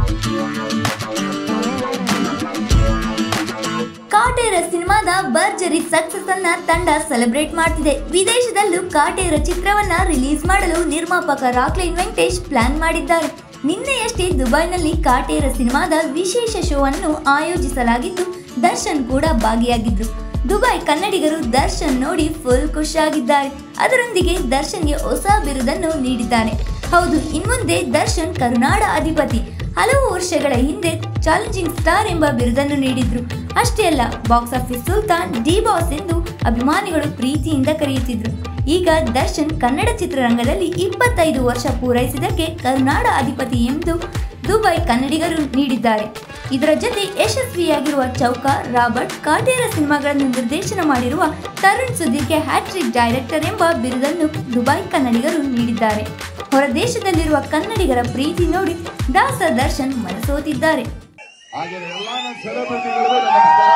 ಕಾಟೇರ ಸಿನಿಮಾದ ಭರ್ಜರಿ ಸಕ್ಸಸ್ ಅನ್ನ ತಂಡ ಸೆಲೆಬ್ರೇಟ್ ಮಾಡ್ತಿದೆ ವಿದೇಶದಲ್ಲೂ ಕಾಟೇರ ಚಿತ್ರವನ್ನ ರಿಲೀಸ್ ಮಾಡಲು ನಿರ್ಮಾಪಕ ರಾಕ್ಲೈನ್ ವೆಂಕಟೇಶ್ ಪ್ಲಾನ್ ಮಾಡಿದ್ದಾರೆ ನಿನ್ನೆಯಷ್ಟೇ ದುಬೈನಲ್ಲಿ ಕಾಟೇರ ಸಿನಿಮಾದ ವಿಶೇಷ ಶೋ ಅನ್ನು ಆಯೋಜಿಸಲಾಗಿದ್ದು ದರ್ಶನ್ ಕೂಡ ಭಾಗಿಯಾಗಿದ್ರು ದುಬೈ ಕನ್ನಡಿಗರು ದರ್ಶನ್ ನೋಡಿ ಫುಲ್ ಖುಷಿಯಾಗಿದ್ದಾರೆ ಅದರೊಂದಿಗೆ ದರ್ಶನ್ಗೆ ಹೊಸ ಬಿರುದನ್ನು ನೀಡಿದ್ದಾರೆ ಹೌದು ಇನ್ಮುಂದೆ ದರ್ಶನ್ ಕರುನಾಡ ಅಧಿಪತಿ ಹಲವು ವರ್ಷಗಳ ಹಿಂದೆ ಚಾಲೆಂಜಿಂಗ್ ಸ್ಟಾರ್ ಎಂಬ ಬಿರುದನ್ನು ನೀಡಿದ್ರು ಅಷ್ಟೇ ಅಲ್ಲ ಬಾಕ್ಸ್ ಆಫೀಸ್ ಸುಲ್ತಾನ್ ಡಿ ಬಾಸ್ ಎಂದು ಅಭಿಮಾನಿಗಳು ಪ್ರೀತಿಯಿಂದ ಕರೆಯುತ್ತಿದ್ರು ಈಗ ದರ್ಶನ್ ಕನ್ನಡ ಚಿತ್ರರಂಗದಲ್ಲಿ ಇಪ್ಪತ್ತೈದು ವರ್ಷ ಪೂರೈಸಿದ್ದಕ್ಕೆ ಕರುನಾಡ ಅಧಿಪತಿ ಎಂದು ದುಬೈ ಕನ್ನಡಿಗರು ನೀಡಿದ್ದಾರೆ ಇದರ ಜೊತೆ ಯಶಸ್ವಿಯಾಗಿರುವ ಚೌಕ ರಾಬರ್ಟ್ ಕಾಟೇರ ಸಿನಿಮಾಗಳನ್ನು ನಿರ್ದೇಶನ ಮಾಡಿರುವ ತರುಣ್ ಸುಧೀರ್ಗೆ ಹ್ಯಾಟ್ರಿಕ್ ಡೈರೆಕ್ಟರ್ ಎಂಬ ಬಿರುದನ್ನು ದುಬೈ ಕನ್ನಡಿಗರು ನೀಡಿದ್ದಾರೆ ಹೊರ ದೇಶದಲ್ಲಿರುವ ಕನ್ನಡಿಗರ ಪ್ರೀತಿ ನೋಡಿ ದಾಸ ದರ್ಶನ್ ಮನಸೋತಿದ್ದಾರೆ ಹಾಗೆ ಎಲ್ಲ ನನ್ನ ಸೆಲೆಬ್ರಿಟಿಗಳಿಗೂ ನಮಸ್ಕಾರ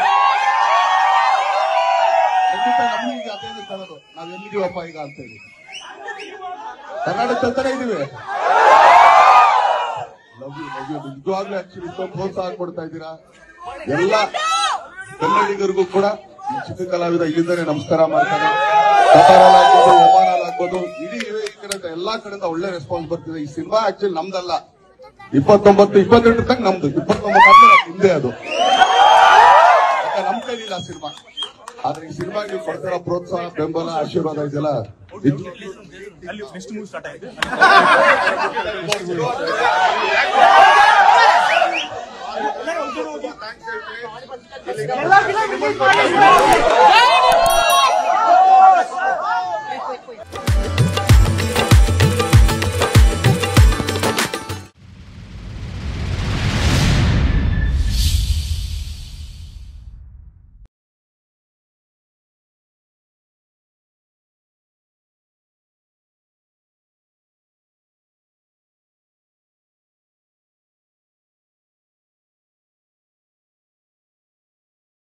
ಖಂಡಿತ ನಮ್ಗೆ ಅದೇನು ತರೋದು ನಾವ್ ಎಲ್ಲಿದೀವಪ್ಪ ಈಗ ಅಂತ ಹೇಳಿ ಕರ್ನಾಟಕ ತಾನೇ ಇದೀವಿ ಲವ್ ಯು ಲವ್ ಯು ನಿಜವಾಗ್ಲೂ ಆಕ್ಚುಲಿ ಇಷ್ಟೊಂದು ಪ್ರೋತ್ಸಾಹ ಕೊಡ್ತಾ ಇದ್ದೀರಾ ಎಲ್ಲ ಕನ್ನಡಿಗರಿಗೂ ಕೂಡ ಈ ಚಿಕ್ಕ ಕಲಾವಿದ ಇಲ್ಲಿಂದಾನೆ ನಮಸ್ಕಾರ ಮಾಡ್ತಾರೆ ಕತಾರಲ್ಲಿ ಆಗ್ಬೋದು ಒಮಾನಲ್ಲಿ ಆಗ್ಬೋದು ಇಡೀ ಈ ಕಡೆ ಎಲ್ಲಾ ಕಡೆಯಿಂದ ಒಳ್ಳೆ ರೆಸ್ಪಾನ್ಸ್ ಬರ್ತಿದೆ ಈ ಸಿನಿಮಾ ಆಕ್ಚುಲಿ ನಮ್ದಲ್ಲ ಇಪ್ಪತ್ತೊಂಬತ್ತು ಇಪ್ಪತ್ತೆಂಟು ತನಕ ನಮ್ದು ಇಪ್ಪತ್ತೊಂಬತ್ತು ಆದ್ಮೇಲೆ ಹಿಂದೆ ಅದು ಯಾಕೆ ನಮ್ ಕೈಲಿಲ್ಲ ಸಿನಿಮಾ ಆದ್ರೆ ಈ ಸಿನಿಮಾಗೆ ಕೊಡ್ತಿರೋ ಪ್ರೋತ್ಸಾಹ ಬೆಂಬಲ ಆಶೀರ್ವಾದ ಇದೆಲ್ಲ ಇದು ಅಲ್ಲಿ ನೆಕ್ಸ್ಟ್ ಮೂವಿ ಸ್ಟಾರ್ಟ್ ಆಗಿದೆ ಎಲ್ಲ